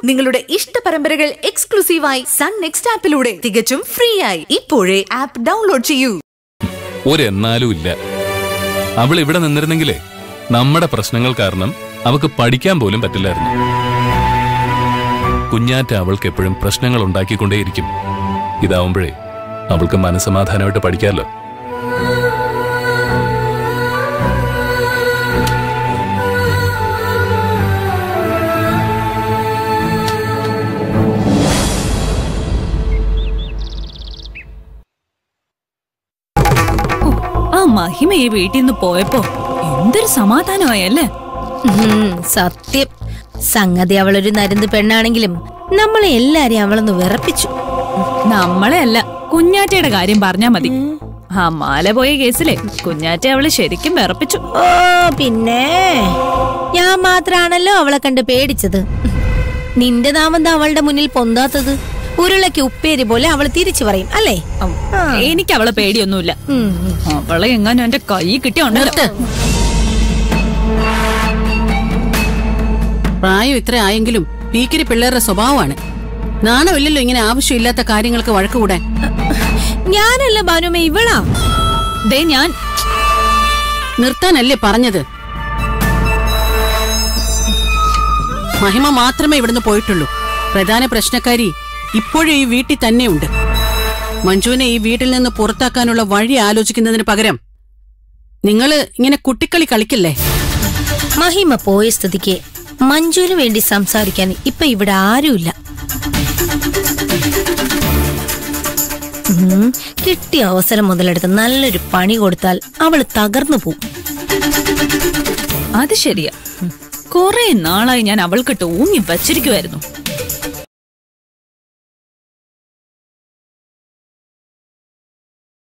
നിങ്ങളുടെ ഇഷ്ട പരമ്പരകൾ എക്സ്ക്ലൂസീവായി സൺ നെക്സ്റ്റ് ആപ്പിലൂടെ തികച്ചും ഫ്രീ ആയി ഇപ്പോഴേ ആപ്പ് ഡൗൺലോഡ് ചെയ്യൂ ഒരെന്നാലും ഇല്ല അവൾ ഇവിടെ നിന്നിരുന്നെങ്കിലേ നമ്മുടെ പ്രശ്നങ്ങൾ കാരണം അവക്ക് പഠിക്കാൻ പോലും പറ്റില്ലായിരുന്നു കുഞ്ഞാറ്റ അവൾക്ക് എപ്പോഴും പ്രശ്നങ്ങൾ ഉണ്ടാക്കിക്കൊണ്ടേയിരിക്കും ഇതാവുമ്പോഴേ അവൾക്ക് മനസമാധാനമായിട്ട് പഠിക്കാമല്ലോ ആ മഹിമ ഈ വീട്ടിൽ നിന്ന് പോയപ്പോ എന്തൊരു സമാധാനമായല്ലേ ഉം, സത്യം സംഗതി അവളൊരു നരുന്ന് പെണ്ണാണെങ്കിലും നമ്മളെ എല്ലാരെയും അവളൊന്ന് വിറപ്പിച്ചു നമ്മളെ അല്ല കുഞ്ഞാറ്റയുടെ കാര്യം പറഞ്ഞാ മതി ആ മാല പോയ കേസിലെ കുഞ്ഞാറ്റ അവളെ ശരിക്കും വിറപ്പിച്ചു ഓ പിന്നെ ഞാൻ മാത്രാണല്ലോ അവളെ കണ്ട് പേടിച്ചത് നിന്റെ നാമെന്താ അവളുടെ മുന്നിൽ പൊന്താത്തത് ഉരുളയ്ക്ക് ഉപ്പേരി പോലെ അവൾ തിരിച്ചു പറയും അല്ലേ എനിക്ക് അവളെ പേടിയൊന്നുമില്ല ഉം, ഉം. അവളെ എങ്ങാനും എന്റെ കൈ കിട്ടിയുണ്ടല്ലോ നിർത്ത് പ്രായം ഇത്ര ആയെങ്കിലും പീക്കിരി പിള്ളേരുടെ സ്വഭാവമാണ് നാണമില്ലല്ലോ ഇങ്ങനെ ആവശ്യമില്ലാത്ത കാര്യങ്ങൾക്ക് വഴക്കുകൂടാൻ ഞാനല്ല ഭാനുമ ഇവളാ ദേ ഞാൻ നിർത്താനല്ലേ പറഞ്ഞത് മഹിമ മാത്രമേ ഇവിടുന്ന് പോയിട്ടുള്ളൂ പ്രധാന പ്രശ്നക്കാരി ഇപ്പോഴും ഈ വീട്ടിൽ തന്നെയുണ്ട് മഞ്ജുവിനെ ഈ വീട്ടിൽ നിന്ന് പുറത്താക്കാനുള്ള വഴി ആലോചിക്കുന്നതിന് പകരം നിങ്ങള് ഇങ്ങനെ കുട്ടിക്കളി കളിക്കില്ലേ മഹിമ പോയ സ്ഥിതിക്ക് മഞ്ജുവിന് വേണ്ടി സംസാരിക്കാൻ ഇപ്പൊ ഇവിടെ ആരുമില്ല ഉം, കിട്ടിയ അവസരം മുതലെടുത്ത് നല്ലൊരു പണി കൊടുത്താൽ അവള് തകർന്നു പോവും അത് ശരിയാ കൊറേ നാളായി ഞാൻ അവൾക്കിട്ട് ഊങ്ങി വച്ചിരിക്കുമായിരുന്നു